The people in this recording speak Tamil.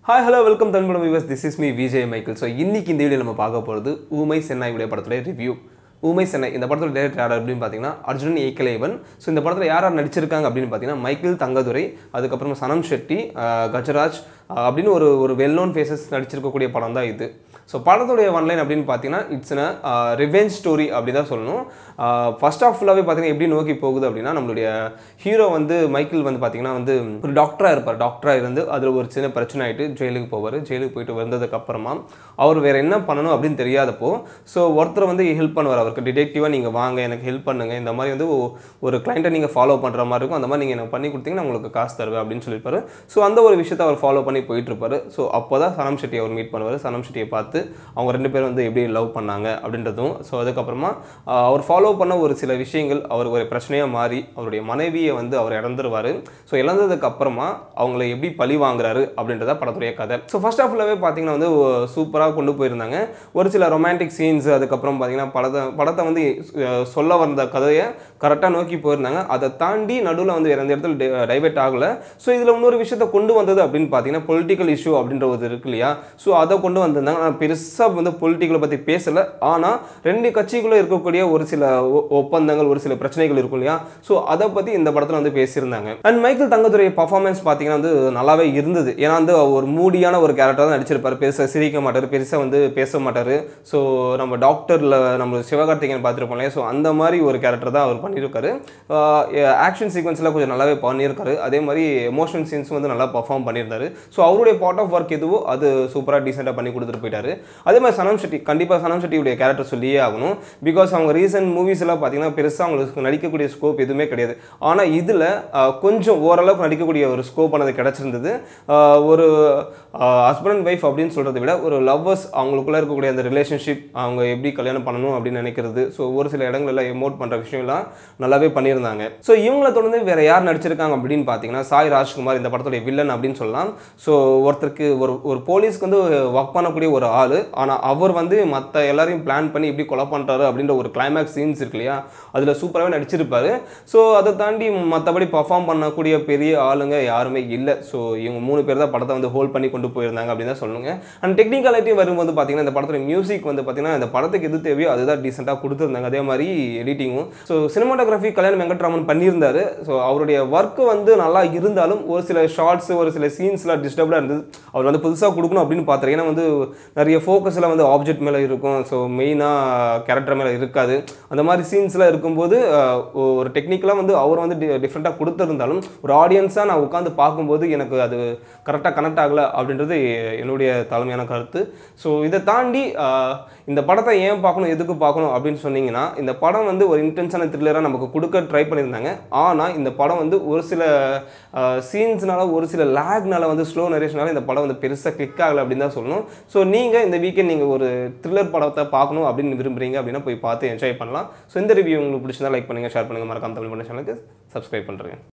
hi hello welcome Tamil viewers this is me Vijay Michael so இன்னைக்கு இந்த வீடியோ நம்ம பார்க்க போகிறது ஊமை சென்னாயுடைய படத்துடைய ரிவ்யூ ஊமை சென்னை இந்த படத்தோட டேரக்டர் யார் அப்படின்னு பார்த்தீங்கன்னா அர்ஜுனன் ஏக்கலேவன் ஸோ இந்த படத்தில் யார் யார் நடிச்சிருக்காங்க அப்படின்னு பார்த்தீங்கன்னா மைக்கேல் தங்கதுரை அதுக்கப்புறமா சனம் ஷெட்டி ஆஹ் கஜராஜ் ஆஹ் அப்படின்னு ஒரு ஒரு வெல் நோன் ஃபேஸஸ் நடிச்சிருக்கக்கூடிய படம் தான் இது ஸோ படத்துடைய ஒன்லைன் அப்படின்னு பார்த்தீங்கன்னா இட்ஸ் அ ரிவெஞ்ச் ஸ்டோரி அப்படி தான் சொல்லணும் ஃபர்ஸ்ட் ஆஃப் ஃபுல்லாகவே பார்த்தீங்கன்னா எப்படி நோக்கி போகுது அப்படின்னா நம்மளுடைய ஹீரோ வந்து மைக்கேல் வந்து பார்த்தீங்கன்னா வந்து ஒரு டாக்டராக இருப்பார் டாக்டராக இருந்து அதில் ஒரு சின்ன பிரச்சனை ஆகிட்டு ஜெயிலுக்கு போவார் ஜெயிலுக்கு போயிட்டு வந்ததுக்கு அப்புறமா அவர் வேறு என்ன பண்ணணும் அப்படின்னு தெரியாதப்போ ஸோ ஒருத்தர் வந்து ஹெல்ப் பண்ணுவார் அவருக்கு டிடெக்டிவாக நீங்கள் வாங்க எனக்கு ஹெல்ப் பண்ணுங்கள் இந்த மாதிரி வந்து ஒ- ஒரு கிளைண்ட்டை நீங்கள் ஃபாலோ பண்ணுற மாதிரி இருக்கும் அந்த மாதிரி நீங்கள் எனக்கு பண்ணி கொடுத்தீங்கன்னா உங்களுக்கு காசு தருவேன் அப்படின்னு சொல்லியிருப்பாரு ஸோ அந்த ஒரு விஷயத்தை அவர் ஃபாலோ பண்ணி போயிட்டு இருப்பாரு ஸோ அப்போ தான் சனம் ஷெட்டி அவர் மீட் பண்ணுவார் சனம் ஷெட்டியை பார்த்து அவங்க ரெண்டு பேரும் வந்து எப்படி லவ் பண்ணாங்க அப்படின்றதும் ஸோ அதுக்கப்புறமா ஆஹ், அவர் ஃபாலோ பண்ண ஒரு சில விஷயங்கள் அவர் ஒரு பிரச்சனையாக மாறி அவருடைய மனைவியை வந்து அவர் இறந்துருவார் ஸோ இழந்ததுக்கு அப்புறமா அவங்கள எப்படி பழி வாங்குறாரு அப்படின்றத படத்துடைய கதை ஸோ ஃபர்ஸ்ட் ஆஃப் ஃபுல்லாகவே பார்த்தீங்கன்னா வந்து சூப்பராக கொண்டு போயிருந்தாங்க ஒரு சில ரொமான்டிக் சீன்ஸ் அதுக்கப்புறம் பார்த்தீங்கன்னா படத்தை படத்தை வந்து அஹ், சொல்ல வந்த கதையை கரெக்டாக நோக்கி போயிருந்தாங்க அதை தாண்டி நடுவில் வந்து வேறு எந்த இடத்துல டைவெர்ட் ஆகலை ஸோ இதில் இன்னொரு விஷயத்தை கொண்டு வந்தது அப்படின்னு பார்த்தீங்கன்னா பொலிட்டிக்கல் இஷ்யூ அப்படின்ற ஒரு இருக்கு இல்லையா ஸோ அதை கொண்டு வந்திருந்தாங்க ஆனால் பெருசாக வந்து பொலிட்டிக்கலை பற்றி பேசலை ஆனால் ரெண்டு கட்சிக்குள்ளே இருக்கக்கூடிய ஒரு சில ஒ- ஒப்பந்தங்கள் ஒரு சில பிரச்சனைகள் இருக்கும் இல்லையா ஸோ அதை பற்றி இந்த படத்தில் வந்து பேசியிருந்தாங்க அண்ட் மைக்கேல் தங்கத்துறை பர்ஃபார்மன்ஸ் பார்த்தீங்கன்னா வந்து நல்லாவே இருந்தது ஏன்னா வந்து ஒரு மூடியான ஒரு கேரக்டர் தான் நடிச்சிருப்பார் பெருசாக சிரிக்க மாட்டார் பெருசாக வந்து பேச மாட்டார் ஸோ நம்ம டாக்டரில் நம்ம சிவகார்த்திகேயன் பார்த்துருப்போம் இல்லையா ஸோ அந்த மாதிரி ஒரு கேரக்டர் தான் அவர் பண்ணியிருக்காரு ஆக்ஷன் சீக்வன்ஸ்லாம் கொஞ்சம் நல்லாவே பண்ணியிருக்காரு அதே மாதிரி எமோஷனல் சீன்ஸும் வந்து நல்லா பர்ஃபார்ம் பண்ணியிருந்தாரு ஸோ அவருடைய பார்ட் ஆஃப் ஒர்க் எதுவோ அது சூப்பராக டீசெண்டாக பண்ணி கொடுத்துட்டு போயிட்டாரு அதே மாதிரி சனம் ஷெட்டி கண்டிப்பாக சனம் ஷெட்டியுடைய கேரக்டர் சொல்லியே ஆகணும் பிகாஸ் அவங்க ரீசன்ட் மூவிஸ் எல்லாம் பார்த்தீங்கன்னா பெருசாக அவங்களுக்கு நடிக்கக்கூடிய ஸ்கோப் எதுவுமே கிடையாது ஆனால் இதில் கொஞ்சம் ஓரளவுக்கு நடிக்கக்கூடிய ஒரு ஸ்கோப் ஆனது கிடச்சிருந்தது ஆஹ் ஒரு ஹஸ்பண்ட் அண்ட் ஒய்ஃப் அப்படின்னு சொல்கிறத விட ஒரு லவ்வர்ஸ் அவங்களுக்குள்ள இருக்கக்கூடிய அந்த ரிலேஷன்ஷிப் அவங்க எப்படி கல்யாணம் பண்ணணும் அப்படின்னு நினைக்கிறது ஸோ ஒரு சில இடங்கள்ல எமோட் பண்ணுற விஷயம்லாம் நல்லாவே பண்ணியிருந்தாங்க ஸோ இவங்கள தொடர்ந்து வேற யார் நடிச்சிருக்காங்க அப்படின்னு பார்த்தீங்கன்னா சாய் ராஜ்குமார் இந்த படத்துடைய வில்லன் அப்படின்னு சொல்லலாம் ஸோ ஒருத்தருக்கு ஒரு ஒரு போலீஸ்க்கு வந்து ஒர்க் பண்ணக்கூடிய ஒரு ஆள் ஆனால் அவர் வந்து மற்ற எல்லாரையும் பிளான் பண்ணி எப்படி கொலை பண்ணுறாரு அப்படின்ற ஒரு கிளைமேக்ஸ் சீன்ஸ் இருக்கு இல்லையா அதில் சூப்பராகவே நடிச்சிருப்பாரு ஸோ அதை தாண்டி மற்றபடி பர்ஃபார்ம் பண்ணக்கூடிய பெரிய ஆளுங்க யாருமே இல்லை ஸோ இவங்க மூணு பேர் தான் படத்தை வந்து ஹோல்ட் பண்ணி கொண்டு போயிருந்தாங்க அப்படின்னு தான் சொல்லுங்க அண்ட் டெக்னிக்காலிட்டி வரும்போது பார்த்தீங்கன்னா இந்த படத்தோட மியூசிக் வந்து பார்த்தீங்கன்னா இந்த படத்துக்கு எது தேவையோ அதுதான் டீசெண்டாக கொடுத்துருந்தாங்க அதே மாதிரி எடிட்டிங்கும் ஸோ சினிமாட்டோகிராஃபி கல்யாண் வெங்கட்ராமன் பண்ணியிருந்தாரு ஸோ அவருடைய ஒர்க்கு வந்து நல்லா இருந்தாலும் ஒரு சில ஷார்ட்ஸ் ஒரு சில சீன்ஸ்லாம் டிஸ்டர்ப்டாக இருந்தது அவர் வந்து புதுசாக கொடுக்கணும் அப்படின்னு பார்த்தாரு ஏன்னா வந்து நிறைய ஃபோக்கஸ்லாம் வந்து ஆப்ஜெக்ட் மேலே இருக்கும் ஸோ மெயினாக கேரக்டர் மேலே இருக்காது அந்த மாதிரி சீன்ஸ்லாம் இருக்கும்போது அஹ், ஒரு டெக்னிக்கலாக வந்து அவர் வந்து டிஃப்ரெண்ட்டாக கொடுத்துருந்தாலும் ஒரு ஆடியன்ஸாக நான் உட்காந்து பார்க்கும்போது எனக்கு அது கரெக்டாக கனெக்ட் ஆகலை அப்படின்றது என்னுடைய தலைமையான கருத்து ஸோ இதை தாண்டி அஹ், இந்த படத்தை ஏன் பார்க்கணும் எதுக்கு பார்க்கணும் அப்படின்னு சொன்னீங்கன்னா இந்த படம் வந்து ஒரு இன்டென்ஷனான த்ரில்லராக நமக்கு கொடுக்க ட்ரை பண்ணியிருந்தாங்க ஆனால் இந்த படம் வந்து ஒரு சில சீன்ஸ்னால ஒரு சில லேக்னால வந்து ஸ்லோ நரேஷனால இந்த படம் வந்து பெருசாக கிளிக் ஆகலை அப்படின்னு தான் சொல்லணும் ஸோ நீங்கள் இந்த வீக்கெண்ட் நீங்கள் ஒரு த்ரில்லர் படத்தை பார்க்கணும் அப்படின்னு விரும்புறீங்க அப்படின்னா போய் பார்த்து என்ஜாய் பண்ணலாம் ஸோ இந்த ரிவ்யூ உங்களுக்கு பிடிச்சிருந்தா லைக் பண்ணுங்கள் ஷேர் பண்ணுங்கள் மறக்காம தமிழ் பண்ண சேனலுக்கு சப்ஸ்கிரைப் பண்ணுறேன்